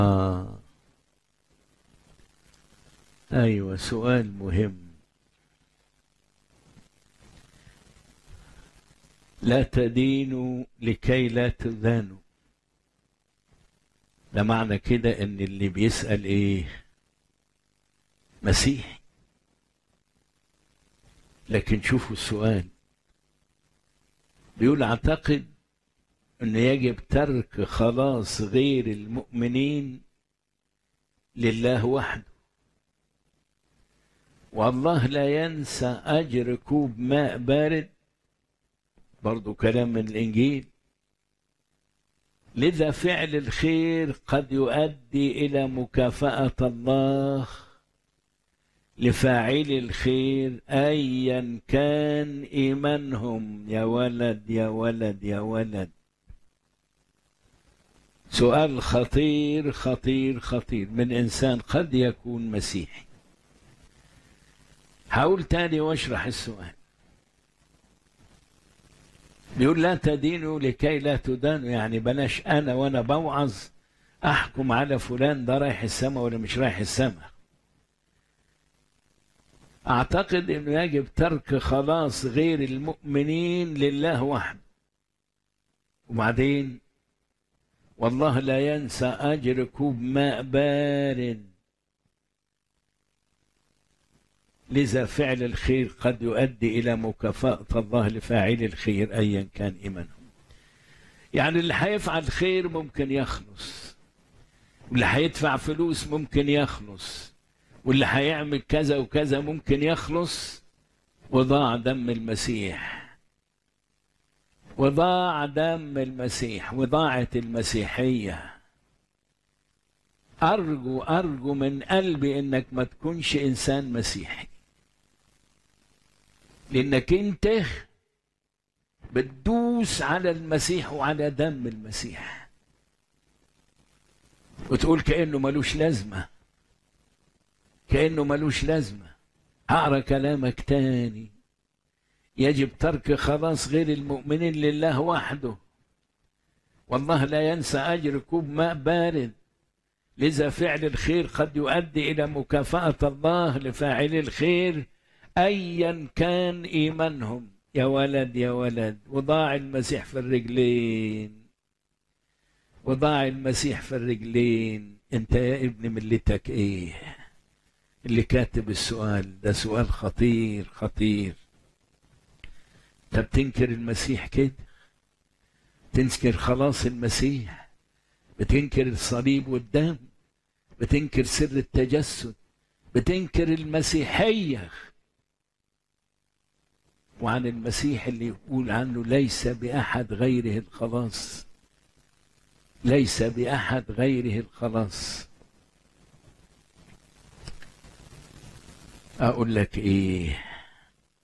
آه. أيوة سؤال مهم لا تدينوا لكي لا تدانوا ده معنى كده ان اللي بيسأل ايه مسيحي لكن شوفوا السؤال بيقول اعتقد ان يجب ترك خلاص غير المؤمنين لله وحده والله لا ينسى اجر كوب ماء بارد برضو كلام من الانجيل لذا فعل الخير قد يؤدي الى مكافاه الله لفاعل الخير ايا كان ايمانهم يا ولد يا ولد يا ولد سؤال خطير خطير خطير من انسان قد يكون مسيحي هقول تاني واشرح السؤال بيقول لا تدينوا لكي لا تدانوا يعني بلاش انا وانا بوعظ احكم على فلان ده رايح السماء ولا مش رايح السماء اعتقد انه يجب ترك خلاص غير المؤمنين لله وحده وبعدين والله لا ينسى اجر كوب ماء بارد لذا فعل الخير قد يؤدي الى مكافاه الله لفاعل الخير ايا كان ايمانهم يعني اللي هيفعل خير ممكن يخلص واللي هيدفع فلوس ممكن يخلص واللي هيعمل كذا وكذا ممكن يخلص وضاع دم المسيح وضاع دم المسيح وضاعت المسيحية أرجو أرجو من قلبي إنك ما تكونش إنسان مسيحي لأنك أنت بتدوس على المسيح وعلى دم المسيح وتقول كأنه ملوش لازمة كأنه ملوش لازمة هقرا كلامك تاني يجب ترك خلاص غير المؤمنين لله وحده والله لا ينسى أجر كوب ماء بارد لذا فعل الخير قد يؤدي إلى مكافأة الله لفاعل الخير أيا كان إيمانهم يا ولد يا ولد وضاع المسيح في الرجلين وضاع المسيح في الرجلين انت يا ابن ملتك ايه اللي كاتب السؤال ده سؤال خطير خطير انت بتنكر المسيح كده تنكر خلاص المسيح بتنكر الصليب والدم بتنكر سر التجسد بتنكر المسيحية وعن المسيح اللي يقول عنه ليس بأحد غيره الخلاص ليس بأحد غيره الخلاص أقول لك إيه